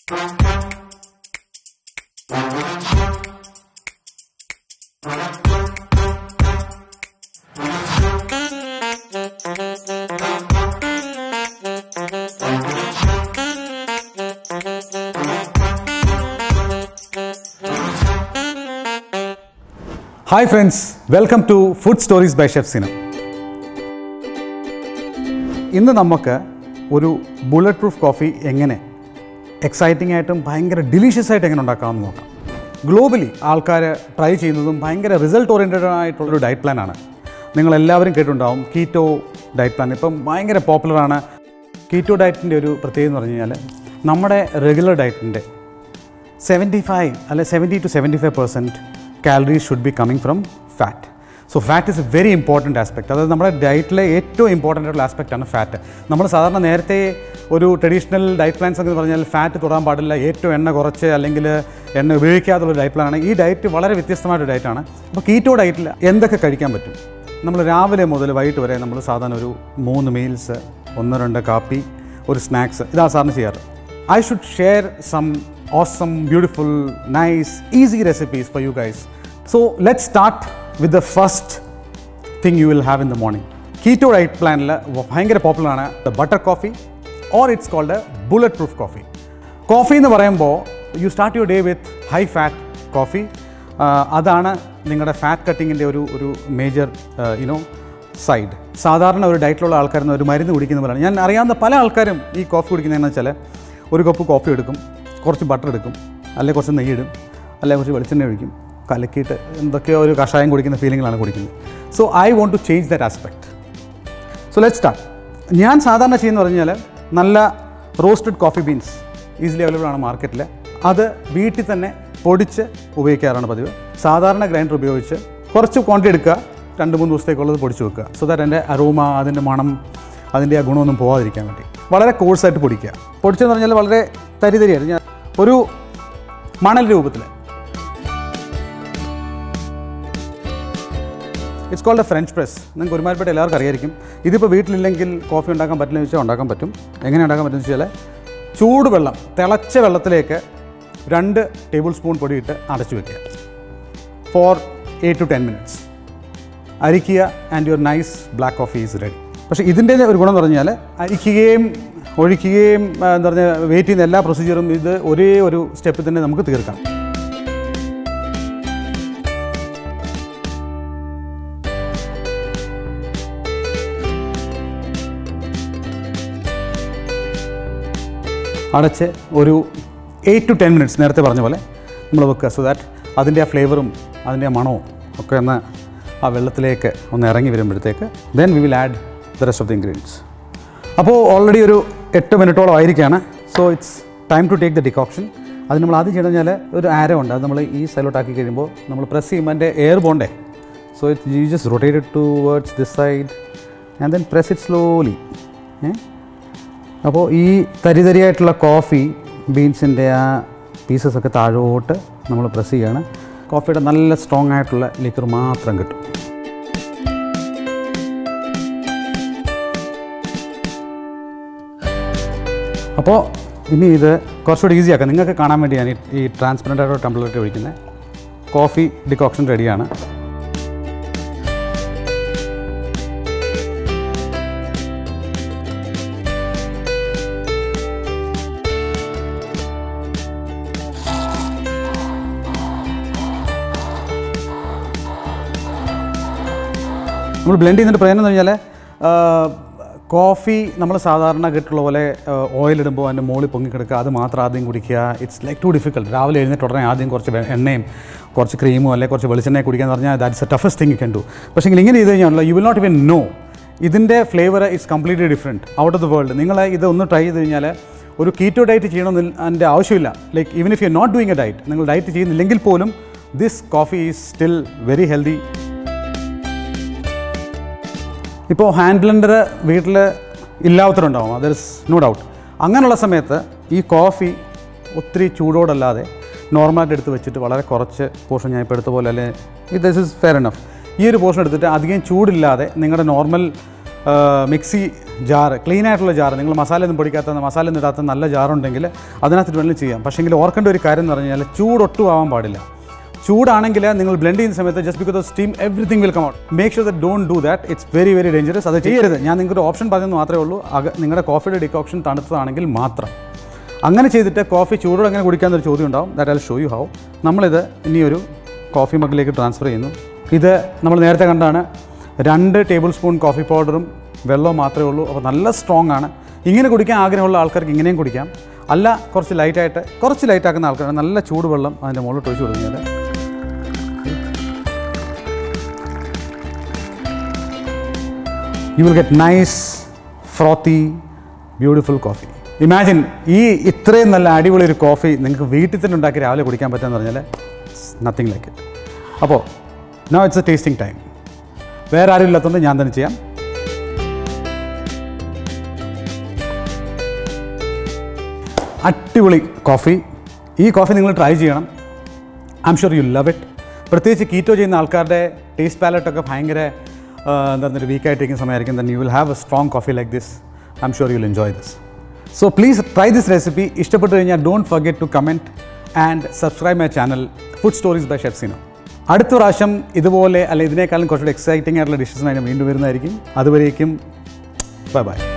Hi friends welcome to food stories by chef Sinam ഇന്ന് നമുക്ക് ഒരു ബുള്ളറ്റ് പ്രൂഫ് കോഫി എങ്ങനെ എക്സൈറ്റിംഗ് ആയിട്ടും ഭയങ്കര ഡിലീഷ്യസ് ആയിട്ട് എങ്ങനെ ഉണ്ടാക്കാമെന്ന് നോക്കാം ഗ്ലോബലി ആൾക്കാർ ട്രൈ ചെയ്യുന്നതും ഭയങ്കര റിസൾട്ട് ഓറിയൻറ്റഡ് ആയിട്ടുള്ളൊരു ഡയറ്റ് പ്ലാനാണ് നിങ്ങളെല്ലാവരും കേട്ടിട്ടുണ്ടാവും കീറ്റോ ഡയറ്റ് പ്ലാൻ ഇപ്പം ഭയങ്കര പോപ്പുലറാണ് കീറ്റോ ഡയറ്റിൻ്റെ ഒരു പ്രത്യേകത എന്ന് പറഞ്ഞു കഴിഞ്ഞാൽ നമ്മുടെ റെഗുലർ ഡയറ്റിൻ്റെ സെവൻറ്റി ഫൈവ് അല്ലെ seventy two seventy five percent calories should be coming from fat so fat is a very important aspect അതായത് നമ്മുടെ ഡയറ്റിലെ ഏറ്റവും ഇമ്പോർട്ടൻ്റ് ആയിട്ടുള്ള ആസ്പെക്റ്റാണ് ഫാറ്റ് നമ്മൾ സാധാരണ നേരത്തെ ഒരു ട്രഡീഷണൽ ഡയറ്റ് പ്ലാൻസ് എന്ന് പറഞ്ഞാൽ ഫാറ്റ് തൊടാൻ പാടില്ല ഏറ്റവും എണ്ണ കുറച്ച് അല്ലെങ്കിൽ എണ്ണ ഉപയോഗിക്കാതുള്ള ഡയറ്റ് പ്ലാനാണ് ഈ ഡയറ്റ് വളരെ വ്യത്യസ്തമായൊരു ഡയറ്റാണ് അപ്പോൾ കീറ്റോ ഡയറ്റിൽ എന്തൊക്കെ കഴിക്കാൻ പറ്റും നമ്മൾ രാവിലെ മുതൽ വൈകിട്ട് വരെ നമ്മൾ സാധാരണ ഒരു മൂന്ന് മീൽസ് ഒന്ന് രണ്ട് കാപ്പി ഒരു സ്നാക്സ് ഇതാണ് സാറിന് ചെയ്യാറ് I should share some awesome, beautiful, nice, easy recipes for you guys. So let's start with the first thing you will have in the morning. Keto diet പ്ലാനിൽ ഭയങ്കര പോപ്പുലറാണ് the butter coffee or it's called bullet proof coffee coffee എന്ന് പറയുമ്പോൾ you start your day with high fat coffee അതാണ് നിങ്ങളുടെ fat കട്ടിങ്ങിൻ്റെ ഒരു ഒരു major you know side സാധാരണ ഒരു ഡയറ്റിലുള്ള ആൾക്കാരെന്ന് ഒരു മരുന്ന് കുടിക്കുന്ന പോലെയാണ് ഞാൻ അറിയാവുന്ന പല ആൾക്കാരും ഈ കോഫി കുടിക്കുന്നതെന്ന് വെച്ചാൽ ഒരു കപ്പ് കോഫി എടുക്കും കുറച്ച് ബട്ടർ എടുക്കും അല്ലെങ്കിൽ കുറച്ച് നെയ്യ് ഇടും അല്ലെങ്കിൽ കുറച്ച് വെളിച്ചെണ്ണ ഒഴിക്കും കലക്കിയിട്ട് എന്തൊക്കെയോ ഒരു കഷായം കുടിക്കുന്ന ഫീലിങ്ങിലാണ് കുടിക്കുന്നത് so I want to change that aspect so let start ഞാൻ സാധാരണ ചെയ്യുന്ന പറഞ്ഞാൽ നല്ല roasted coffee beans easily available ആണ് മാർക്കറ്റിൽ അത് വീട്ടിൽ തന്നെ പൊടിച്ച് ഉപയോഗിക്കാറാണ് പതിവ് സാധാരണ ഗ്രൈൻഡർ ഉപയോഗിച്ച് കുറച്ച് ക്വാണ്ടിറ്റി എടുക്കുക രണ്ട് മൂന്ന് ദിവസത്തേക്കുള്ളത് പൊടിച്ച് വെക്കുക സോ ദാറ്റ് എൻ്റെ അറൂമ അതിൻ്റെ മണം അതിൻ്റെ ആ ഗുണമൊന്നും പോകാതിരിക്കാൻ വേണ്ടി വളരെ കോഴ്സായിട്ട് പൊടിക്കുക പൊടിച്ചെന്ന് പറഞ്ഞാൽ വളരെ തരിതരിയായിട്ട് ഞാൻ ഒരു മണൽ രൂപത്തിൽ it's called a French press നിങ്ങൾക്ക് ഒരുമാതിരിപ്പെട്ട എല്ലാവർക്കും അറിയായിരിക്കും ഇതിപ്പോൾ വീട്ടിലില്ലെങ്കിൽ കോഫി ഉണ്ടാക്കാൻ പറ്റില്ല എന്ന് വെച്ചാൽ ഉണ്ടാക്കാൻ പറ്റും എങ്ങനെ ഉണ്ടാക്കാൻ പറ്റുമെന്ന് വെച്ചാൽ ചൂടുവെള്ളം തിളച്ച വെള്ളത്തിലേക്ക് രണ്ട് ടേബിൾ സ്പൂൺ പൊടിയിട്ട് അടച്ചു വെക്കുക four eight to ten minutes അരിക്കുക and your nice black coffee is ready പക്ഷേ ഇതിൻ്റെ ഒരു ഗുണം എന്ന് പറഞ്ഞാൽ അരിക്കുകയും ഒഴിക്കുകയും ആ, എന്താ പറഞ്ഞാൽ വെയിറ്റ് ചെയ്യുന്ന എല്ലാ പ്രൊസീജിയറും ഇത് ഒരേ ഒരു സ്റ്റെപ്പിൽ തന്നെ നമുക്ക് തീർക്കാം അടച്ച് ഒരു എയ്റ്റ് ടു ടെൻ മിനിറ്റ്സ് നേരത്തെ പറഞ്ഞ പോലെ നമ്മൾ വെക്കുക സോ ദാറ്റ് അതിൻ്റെ ആ ഫ്ലേവറും അതിൻ്റെ ആ മണവും ഒക്കെ ഒന്ന് ആ വെള്ളത്തിലേക്ക് ഒന്ന് ഇറങ്ങി വരുമ്പോഴത്തേക്ക് then we will add the rest of the ingredients അപ്പോൾ ഓൾറെഡി ഒരു എട്ട് മിനിറ്റോളം ആയിരിക്കുകയാണ് so it's time to take the decoction അത് നമ്മൾ ആദ്യം ചെയ്യണമെന്ന് കഴിഞ്ഞാൽ ഒരു ആരോ ഉണ്ട് അത് നമ്മൾ ഈ സൈലോട്ടാക്കി കഴിയുമ്പോൾ നമ്മൾ പ്രസ് ചെയ്യുമ്പോൾ അതിൻ്റെ എയർ പോണ്ടേ so it you just rotated towards this side and then press it slowly uh അപ്പോൾ ഈ തരിതരിയായിട്ടുള്ള കോഫി ബീൻസിൻ്റെ ആ പീസസ് ഒക്കെ താഴോട്ട് നമ്മൾ പ്രസ് ചെയ്യുകയാണ് കോഫിയുടെ നല്ല സ്ട്രോങ് ആയിട്ടുള്ള ലിക്കർ മാത്രം കിട്ടും അപ്പോൾ ഇനി ഇത് കുറച്ചുകൂടി ഈസി ആക്കാം നിങ്ങൾക്ക് കാണാൻ വേണ്ടിയാണ് ഈ- ഈ ട്രാൻസ്പെറൻ്റ് ആയിട്ടുള്ള ടംബ്ലറിട്ട് ഒഴിക്കുന്നത് കോഫി ഡിക്കോക്ഷൻ റെഡിയാണ് നമ്മൾ ബ്ലെൻഡ് ചെയ്യുന്നതിൻ്റെ പ്രയോജനം എന്ന് പറഞ്ഞാൽ കോഫി നമ്മൾ സാധാരണ കിട്ടുള്ള പോലെ ഓയിൽ ഇടുമ്പോൾ അതിൻ്റെ മുകളിൽ പൊങ്ങിക്കിടക്കുക അത് മാത്രം ആദ്യം കുടിക്കുക ഇറ്റ്സ് ലൈക്ക് ടു ഡിഫിക്കൽട്ട് രാവിലെ എഴുന്നേറ്റ് ഉടനെ ആദ്യം കുറച്ച് വെ- എണ്ണയും കുറച്ച് ക്രീമും അല്ലെങ്കിൽ കുറച്ച് വെളിച്ചെണ്ണയും കുടിക്കുക എന്ന് പറഞ്ഞാൽ ദാറ്റ്സ് എ ടഫസ്റ്റ് തിങ് കണ്ടു പക്ഷേ ഇങ്ങനെ ചെയ്ത് കഴിഞ്ഞാൽ you will not even know ഇതിൻ്റെ flavour is completely different out of the world നിങ്ങൾ ഇത് ഒന്ന് ട്രൈ ചെയ്ത് കഴിഞ്ഞാൽ ഒരു കീറ്റോ ഡയറ്റ് ചെയ്യണമെന്ന് അതിൻ്റെ ആവശ്യമില്ല like even if you not doing a diet നിങ്ങൾ ഡയറ്റ് ചെയ്യുന്നില്ലെങ്കിൽ പോലും this coffee is still very healthy ഇപ്പോൾ ഹാൻഡ് ബ്ലെൻഡർ വീട്ടിൽ ഇല്ലാത്തവരുണ്ടാവും ദർ ഇസ് നോ ഡൗട്ട് അങ്ങനെയുള്ള സമയത്ത് ഈ കോഫി ഒത്തിരി ചൂടോടല്ലാതെ നോർമലായിട്ട് എടുത്ത് വെച്ചിട്ട് വളരെ കുറച്ച് പോർഷൻ ഞാൻ ഇപ്പോൾ എടുത്ത പോലെ അല്ലെ ഇത് ദിസ് ഇസ് ഫെയർ എനഫ് ഈ ഒരു പോർഷൻ എടുത്തിട്ട് അധികം ചൂടില്ലാതെ നിങ്ങളുടെ നോർമൽ മിക്സി ജാറ് ക്ലീൻ ആയിട്ടുള്ള ജാറ് നിങ്ങൾ മസാല ഒന്നും പൊടിക്കാത്ത മസാല ഒന്നും ഇടാത്ത നല്ല ജാറുണ്ടെങ്കിൽ അതിനകത്ത് വേണമെങ്കിലും ചെയ്യാം പക്ഷേങ്കിൽ ഓർക്കേണ്ട ഒരു കാര്യം എന്ന് പറഞ്ഞു കഴിഞ്ഞാൽ ചൂടൊട്ടും ആവാൻ പാടില്ല ചൂടാണെങ്കിൽ നിങ്ങൾ ബ്ലെൻഡ് ചെയ്യുന്ന സമയത്ത് just because of steam everything will come out make sure that don't do that it's very very dangerous അത് ചെയ്യരുത് ഞാൻ നിങ്ങളുടെ ഓപ്ഷൻ പറഞ്ഞെന്ന് മാത്രമേ ഉള്ളൂ അക നിങ്ങളുടെ കോഫിയുടെ ഡിക്കോക്ഷൻ തണുത്തതാണെങ്കിൽ മാത്രം അങ്ങനെ ചെയ്തിട്ട് കോഫി ചൂടോടെ എങ്ങനെ കുടിക്കാമെന്നൊരു ചോദ്യം ഉണ്ടാവും that I show you how നമ്മളിത് ഇനിയൊരു കോഫി മഗ്ഗിലേക്ക് ട്രാൻസ്ഫർ ചെയ്യുന്നു ഇത് നമ്മൾ നേരത്തെ കണ്ടാണ് രണ്ട് ടേബിൾ സ്പൂൺ കോഫി പൗഡറും വെള്ളവും മാത്രമേ ഉള്ളൂ അപ്പോൾ നല്ല സ്ട്രോങ് ആണ് ഇങ്ങനെ കുടിക്കാൻ ആഗ്രഹമുള്ള ആൾക്കാർക്ക് ഇങ്ങനെയും കുടിക്കാം അല്ല കുറച്ച് ലൈറ്റായിട്ട് കുറച്ച് ലൈറ്റാക്കുന്ന ആൾക്കാർ നല്ല ചൂടുവെള്ളം അതിൻ്റെ മുകളിൽ ഒഴിച്ച് കൊടുക്കുന്നത് you will get nice frothy beautiful coffee imagine ഈ ഇത്രയും നല്ല അടിപൊളി ഒരു കോഫി നിങ്ങൾക്ക് വീട്ടിൽ തന്നെ ഉണ്ടാക്കി രാവിലെ കുടിക്കാൻ പറ്റുമെന്ന് പറഞ്ഞാൽ നത്തിങ് ലൈക്ക് ഇറ്റ് അപ്പോൾ no it's a tasting time വേറെ ആരും ഇല്ലാത്തതുകൊണ്ട് ഞാൻ തന്നെ ചെയ്യാം അടിപൊളി കോഫി ഈ കോഫി നിങ്ങൾ ട്രൈ ചെയ്യണം I'm sure you love it പ്രത്യേകിച്ച് കീറ്റോ ചെയ്യുന്ന ആൾക്കാരുടെ ടേസ്റ്റ് പാലറ്റൊക്കെ ഭയങ്കര ആ, എന്താ പറയുക വീക്കായിട്ടിരിക്കുന്ന സമയമായിരിക്കും then you will have a strong coffee like this I'm sure you will enjoy this so please try this recipe ഇഷ്ടപ്പെട്ട് കഴിഞ്ഞാൽ don't forget to comment and subscribe my channel food stories by ഷെഫ്സിനോ അടുത്ത പ്രാവശ്യം ഇതുപോലെ അല്ലെങ്കിൽ ഇതിനേക്കാളും കുറച്ചുകൂടി exciting ആയിട്ടുള്ള ഡിഷസുമായി ഞാൻ വീണ്ടും വരുന്നതായിരിക്കും അതുവരേക്കും ബൈ ബൈ